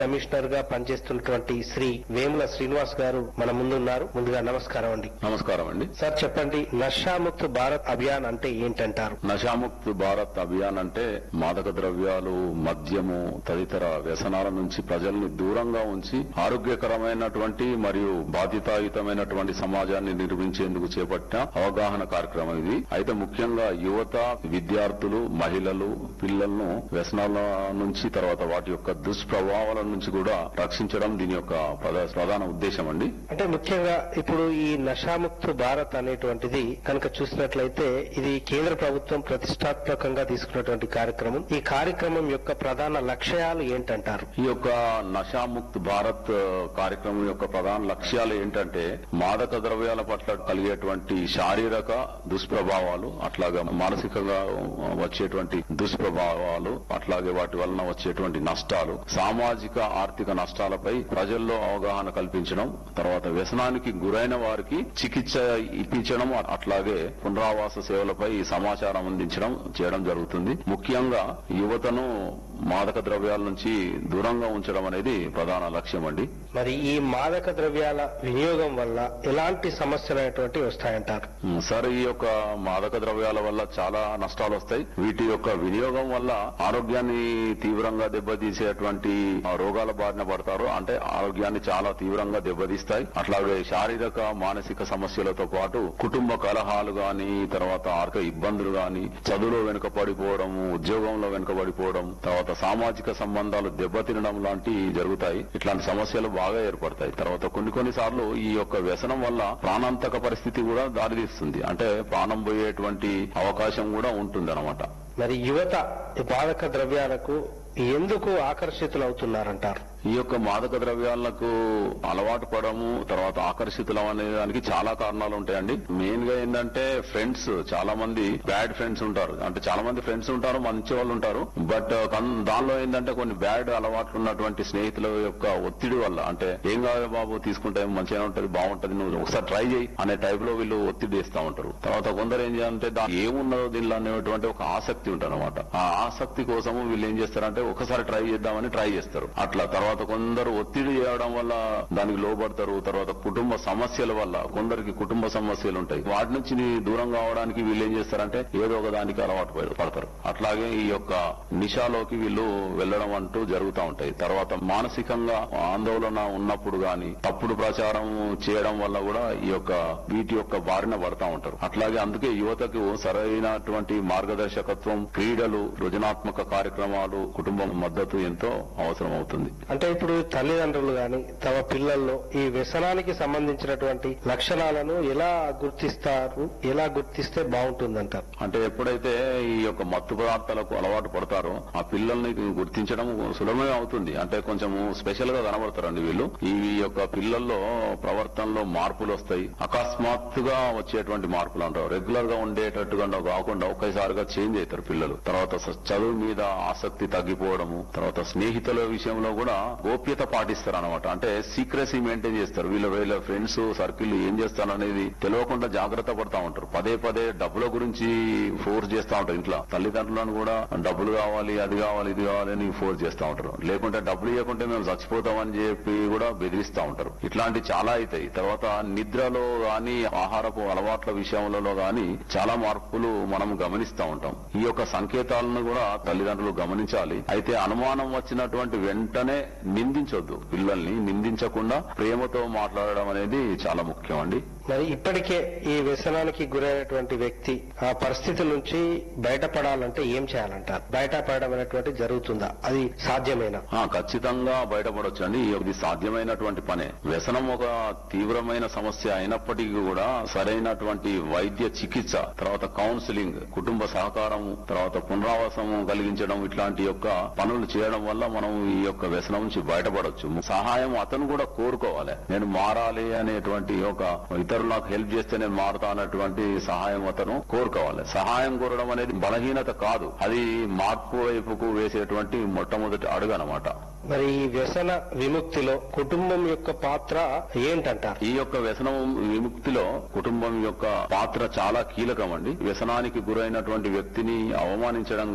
commissioner గా పనిచేస్తున్నటువంటి శ్రీ వేముల శ్రీనివాస్ గారు మన ముందున్నారు ముందుగా నమస్కారం అండి నమస్కారం అండి సార్ చెప్పండి నషాముక్త్ భారత్ అభియాన్ అంటే ఏంటంటారు నషాముక్త్ భారత్ అభియాన్ అంటే మాదక ద్రవ్యాలు మద్యము తదితర వ్యసనాల నుంచి ప్రజల్ని దూరంగా ఉంచి ఆరోగ్యకరమైనటువంటి మరియు బాధ్యతాయుతమైనటువంటి సమాజాన్ని నిర్మించేందుకు చేపట్టిన అవగాహన కార్యక్రమం ఇది అయితే ముఖ్యంగా యువత విద్యార్థులు మహిళలు పిల్లలను వ్యసనాల నుంచి తర్వాత వాటి యొక్క దుష్ప్రభావాల నుంచి కూడా రక్షించడం దీని యొక్క ప్రధా- ప్రధాన ఉద్దేశం అండి అంటే ముఖ్యంగా ఇప్పుడు ఈ నషాముక్త్ భారత్ అనేటువంటిది కనుక చూసినట్లయితే ఇది కేంద్ర ప్రభుత్వం ప్రతిష్టాత్మకంగా తీసుకున్నటువంటి కార్యక్రమం ఈ కార్యక్రమం యొక్క ప్రధాన లక్ష్యాలు ఏంటంటారు ఈ యొక్క నషాముక్త్ భారత్ కార్యక్రమం యొక్క ప్రధాన లక్ష్యాలు ఏంటంటే మాదక ద్రవ్యాల పట్ల కలిగేటువంటి శారీరక దుష్ప్రభావాలు అట్లాగే మానసికంగా వచ్చేటువంటి దుష్ప్రభావాలు అట్లాగే వాటి వలన వచ్చేటువంటి నష్టాలు సామాజిక ఆర్థిక నష్టాలపై ప్రజల్లో అవగాహన కల్పించడం తర్వాత వ్యసనానికి గురైన వారికి చికిత్స ఇప్పించడం అట్లాగే పునరావాస సేవలపై సమాచారం అందించడం చేయడం జరుగుతుంది ముఖ్యంగా యువతను మాదక ద్రవ్యాల నుంచి దూరంగా ఉంచడం అనేది ప్రధాన లక్ష్యం అండి మరి ఈ మాదక ద్రవ్యాల వినియోగం వల్ల ఎలాంటి సమస్యలు అనేటువంటివి వస్తాయంటారు ఉమ్, సార్ ఈ యొక్క మాదక ద్రవ్యాల వల్ల చాలా నష్టాలు వస్తాయి వీటి యొక్క వినియోగం వల్ల ఆరోగ్యాన్ని తీవ్రంగా దెబ్బతీసేటువంటి ఆ, రోగాల బారిన పడతారు అంటే ఆరోగ్యాన్ని చాలా తీవ్రంగా దెబ్బతీస్తాయి అట్లాగే శారీరక మానసిక సమస్యలతో పాటు కుటుంబ కలహాలు గాని తర్వాత ఆర్థిక ఇబ్బందులు గాని చదువులో వెనుకబడిపోవడం ఉద్యోగంలో వెనుకబడిపోవడం తర్వాత సామాజిక సంబంధాలు దెబ్బతినడం లాంటివి జరుగుతాయి ఇట్లాంటి సమస్యలు బాగా ఏర్పడతాయి తర్వాత కొన్ని కొన్ని సార్లు ఈ యొక్క వ్యసనం వల్ల ప్రాణాంతక పరిస్థితి కూడా దారితీస్తుంది అంటే ప్రాణం పోయేటువంటి అవకాశం కూడా ఉంటుంది అనమాట మరి యువత ఈ మాదక ద్రవ్యాలకు ఎందుకు ఆకర్షితులు అవుతున్నారంటారు ఈ యొక్క మాదక ద్రవ్యాలకు అలవాటు పడము తర్వాత ఆకర్షితులం అనే దానికి చాలా కారణాలు ఉంటాయండి మెయిన్ గా ఏంటంటే ఫ్రెండ్స్ చాలా మంది బ్యాడ్ ఫ్రెండ్స్ ఉంటారు అంటే చాలా మంది ఫ్రెండ్స్ ఉంటారు మంచి వాళ్ళు ఉంటారు బట్ కన్- దానిలో ఏంటంటే కొన్ని బ్యాడ్ అలవాట్లు ఉన్నటువంటి స్నేహితుల యొక్క ఒత్తిడి వల్ల అంటే ఏం కావాలి బాబు తీసుకుంటే మంచిగా ఉంటది బాగుంటది నువ్వు ఒకసారి ట్రై చేయి అనే టైప్ లో వీళ్ళు ఒత్తిడి చేస్తా ఉంటారు తర్వాత కొందరు ఏం చేయాలంటే దా- ఏమున్నదో దీనిలో అనేటువంటి ఒక ఆసక్తి ఉంటుంది అనమాట ఆ ఆసక్తి కోసము వీళ్ళు ఏం చేస్తారంటే ఒకసారి ట్రై చేద్దామని ట్రై చేస్తారు అట్లా తర్వాత కొందరు ఒత్తిడి చేయడం వల్ల దానికి లోబడతారు తర్వాత కుటుంబ సమస్యల వల్ల కొందరికి కుటుంబ సమస్యలు ఉంటాయి వాటి నుంచి నీ దూరం కావడానికి వీళ్ళు ఏం చేస్తారంటే ఏదో ఒక దానికి అలవాటు పడ- పడతారు అట్లాగే ఈ యొక్క నిషాలోకి వీళ్ళు వెళ్ళడం అంటూ జరుగుతూ ఉంటాయి తర్వాత మానసికంగా ఆందోళన ఉన్నప్పుడు గాని తప్పుడు ప్రచారం చేయడం వల్ల కూడా ఈ యొక్క వీటి యొక్క బారిన పడతా ఉంటారు అట్లాగే అందుకే యువతకు సరైనటువంటి మార్గదర్శకత్వం క్రీడలు సృజనాత్మక కార్యక్రమాలు కుటుంబం మద్దతు ఎంతో అవసరం అవుతుంది అంటే ఇప్పుడు తల్లిదండ్రులు గాని తమ పిల్లల్లో ఈ వ్యసనానికి సంబంధించినటువంటి లక్షణాలను ఎలా గుర్తిస్తారు ఎలా గుర్తిస్తే బాగుంటుందంటారు అంటే ఎప్పుడైతే ఈ యొక్క మత్తు పదార్థాలకు అలవాటు పడతారో ఆ పిల్లల్ని గుర్తించడం సులభమే అవుతుంది అంటే కొంచెం స్పెషల్ గా కనబడతారండి వీళ్ళు ఈ యొక్క పిల్లల్లో ప్రవర్తనలో మార్పులు వస్తాయి అకస్మాత్తుగా వచ్చేటువంటి మార్పులు అంటారు రెగ్యులర్ గా ఉండేటట్టుగా కాకుండా ఒకేసారిగా చేంజ్ అవుతారు పిల్లలు తర్వాత స- చదువు మీద ఆసక్తి తగ్గిపోవడము తర్వాత స్నేహితుల విషయంలో కూడా గోప్యత పాటిస్తారు అనమాట అంటే సీక్రసీ మెయింటైన్ చేస్తారు వీళ్ళ వీళ్ళ ఫ్రెండ్స్ సర్కిల్ ఏం చేస్తారు అనేది తెలియకుండా జాగ్రత్త పడతా ఉంటారు పదే పదే డబ్బుల గురించి ఫోర్స్ చేస్తా ఉంటారు ఇంట్లో తల్లిదండ్రులను కూడా డబ్బులు కావాలి అది కావాలి ఇది కావాలి అని ఫోర్స్ చేస్తా ఉంటారు లేకుంటే డబ్బులు ఇవ్వకుంటే మేము చచ్చిపోతామని చెప్పి కూడా బెదిరిస్తా ఉంటారు ఇట్లాంటి చాలా అవుతాయి తర్వాత నిద్రలో గాని ఆహారపు అలవాట్ల విషయంలో గాని చాలా మార్పులు మనం గమనిస్తా ఉంటాం ఈ యొక్క సంకేతాలను కూడా తల్లిదండ్రులు గమనించాలి అయితే అనుమానం వచ్చినటువంటి వెంటనే నిందించొద్దు పిల్లల్ని నిందించకుండా ప్రేమతో మాట్లాడడం అనేది చాలా ముఖ్యం అండి మరి ఇప్పటికే ఈ వ్యసనానికి గురైనటువంటి వ్యక్తి ఆ పరిస్థితి నుంచి బయటపడాలంటే ఏం చేయాలంటారు బయటపడడం అనేటువంటి జరుగుతుందా అది సాధ్యమేనా ఆ ఖచ్చితంగా బయటపడొచ్చు అండి ఇది సాధ్యమైనటువంటి పనే వ్యసనం ఒక తీవ్రమైన సమస్య అయినప్పటికీ కూడా సరైనటువంటి వైద్య చికిత్స తర్వాత కౌన్సిలింగ్ కుటుంబ సహకారం తర్వాత పునరావాసం కలిగించడం ఇట్లాంటి యొక్క పనులు చేయడం వల్ల మనం ఈ యొక్క వ్యసనం నుంచి బయటపడొచ్చు సహాయం అతను కూడా కోరుకోవాలి నేను మారాలి అనేటువంటి ఒక ఇతరులు నాకు హెల్ప్ చేస్తే నేను మారుతా అన్నటువంటి సహాయం అతను కోరుకోవాలి సహాయం కోరడం అనేది బలహీనత కాదు అది మార్పు వైపుకు వేసేటువంటి మొట్టమొదటి అడుగు అనమాట మరి ఈ వ్యసన విముక్తిలో కుటుంబం యొక్క పాత్ర ఏంటంటారు ఈ యొక్క వ్యసనం విముక్తిలో కుటుంబం యొక్క పాత్ర చాలా కీలకం అండి వ్యసనానికి గురైనటువంటి వ్యక్తిని అవమానించడం